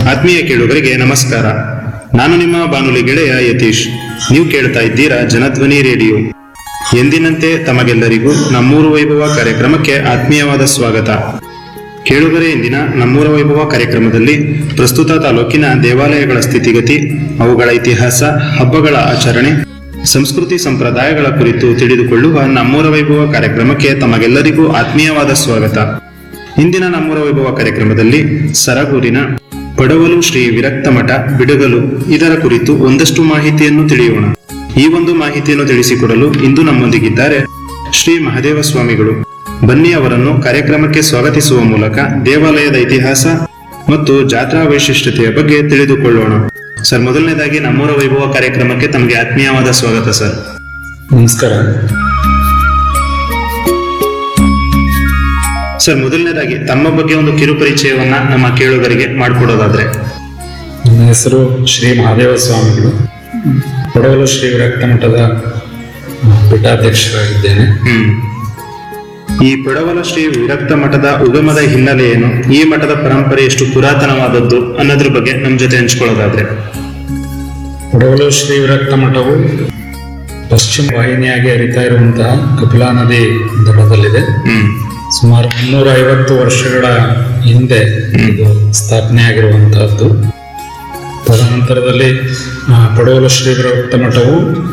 ಆತ್ಮೀಯ ಕೇಳುಗರಿಗೆ ನಮಸ್ಕಾರ ನಾನು ನಿಮ್ಮ ಬಾನುಲಿ ಗೆಳೆಯ ಯತೀಶ್ ನೀವು ಕೇಳ್ತಾ ಇದ್ದೀರಾ ಜನಧ್ವನಿ ರೇಡಿಯೋ ಎಂದಿನಂತೆ ತಮಗೆಲ್ಲರಿಗೂ ನಮ್ಮೂರು ವೈಭವ ಕಾರ್ಯಕ್ರಮಕ್ಕೆ ಆತ್ಮೀಯವಾದ ಸ್ವಾಗತ ಕೇಳುಗರೆ ಇಂದಿನ ನಮ್ಮೂರ ವೈಭವ ಕಾರ್ಯಕ್ರಮದಲ್ಲಿ ಪ್ರಸ್ತುತ ತಾಲೂಕಿನ ದೇವಾಲಯಗಳ ಸ್ಥಿತಿಗತಿ ಅವುಗಳ ಇತಿಹಾಸ ಹಬ್ಬಗಳ ಆಚರಣೆ ಸಂಸ್ಕೃತಿ ಸಂಪ್ರದಾಯಗಳ ಕುರಿತು ತಿಳಿದುಕೊಳ್ಳುವ ನಮ್ಮೂರ ವೈಭವ ಕಾರ್ಯಕ್ರಮಕ್ಕೆ ತಮಗೆಲ್ಲರಿಗೂ ಆತ್ಮೀಯವಾದ ಸ್ವಾಗತ ಇಂದಿನ ನಮ್ಮೂರ ವೈಭವ ಕಾರ್ಯಕ್ರಮದಲ್ಲಿ ಸರಗೂರಿನ ಪಡವಲು ಶ್ರೀ ವಿರಕ್ತ ಮಠ ಬಿಡಗಲು ಇದರ ಕುರಿತು ಒಂದಷ್ಟು ಮಾಹಿತಿಯನ್ನು ತಿಳಿಯೋಣ ಈ ಒಂದು ಮಾಹಿತಿಯನ್ನು ತಿಳಿಸಿಕೊಡಲು ಇಂದು ನಮ್ಮೊಂದಿಗಿದ್ದಾರೆ ಶ್ರೀ ಮಹದೇವ ಸ್ವಾಮಿಗಳು ಬನ್ನಿ ಅವರನ್ನು ಕಾರ್ಯಕ್ರಮಕ್ಕೆ ಸ್ವಾಗತಿಸುವ ಮೂಲಕ ದೇವಾಲಯದ ಇತಿಹಾಸ ಮತ್ತು ಜಾತ್ರಾ ವೈಶಿಷ್ಟ್ಯತೆಯ ಬಗ್ಗೆ ತಿಳಿದುಕೊಳ್ಳೋಣ ಸರ್ ಮೊದಲನೇದಾಗಿ ನಮ್ಮೂರ ವೈಭವ ಕಾರ್ಯಕ್ರಮಕ್ಕೆ ತಮಗೆ ಆತ್ಮೀಯವಾದ ಸ್ವಾಗತ ಸರ್ ನಮಸ್ಕಾರ ಸರ್ ಮೊದಲನೇದಾಗಿ ತಮ್ಮ ಬಗ್ಗೆ ಒಂದು ಕಿರು ಪರಿಚಯವನ್ನ ನಮ್ಮ ಕೇಳುಗರಿಗೆ ಮಾಡಿಕೊಡೋದಾದ್ರೆ ನನ್ನ ಹೆಸರು ಶ್ರೀ ಮಹಾದೇವ ಸ್ವಾಮಿಗಳು ಕೊಡಗಲು ಶ್ರೀ ವಿರಕ್ತ ಮಠದ ಆ, ಪೀಠಾಧ್ಯಕ್ಷರಾಗಿದ್ದೇನೆ ಹ್ಮ್ ಈ ಪಡವಲ ಶ್ರೀ ವಿರಕ್ತ ಮಠದ ಉಗಮದ ಹಿನ್ನೆಲೆ ಏನು ಈ ಮಠದ ಪರಂಪರೆ ಎಷ್ಟು ಪುರಾತನವಾದದ್ದು ಅನ್ನೋದ್ರ ಬಗ್ಗೆ ನಮ್ ಜೊತೆ ಹಂಚ್ಕೊಳ್ಳೋದಾದ್ರೆ ಕೊಡಗಲು ಶ್ರೀ ವಿರಕ್ತ ಮಠವು ಪಶ್ಚಿಮ ವಾಹಿನಿಯಾಗಿ ಹರಿತಾ ಇರುವಂತಹ ಕಪಿಲಾ ನದಿ ದಡದಲ್ಲಿದೆ ಹ್ಮ್ ಸುಮಾರು ಮುನ್ನೂರ ಐವತ್ತು ವರ್ಷಗಳ ಹಿಂದೆ ಇದು ಸ್ಥಾಪನೆಯಾಗಿರುವಂತಹದ್ದು ತದನಂತರದಲ್ಲಿ ಆ, ಪಡವಲು ಶ್ರೀ ವಿರಕ್ತ ಮಠವು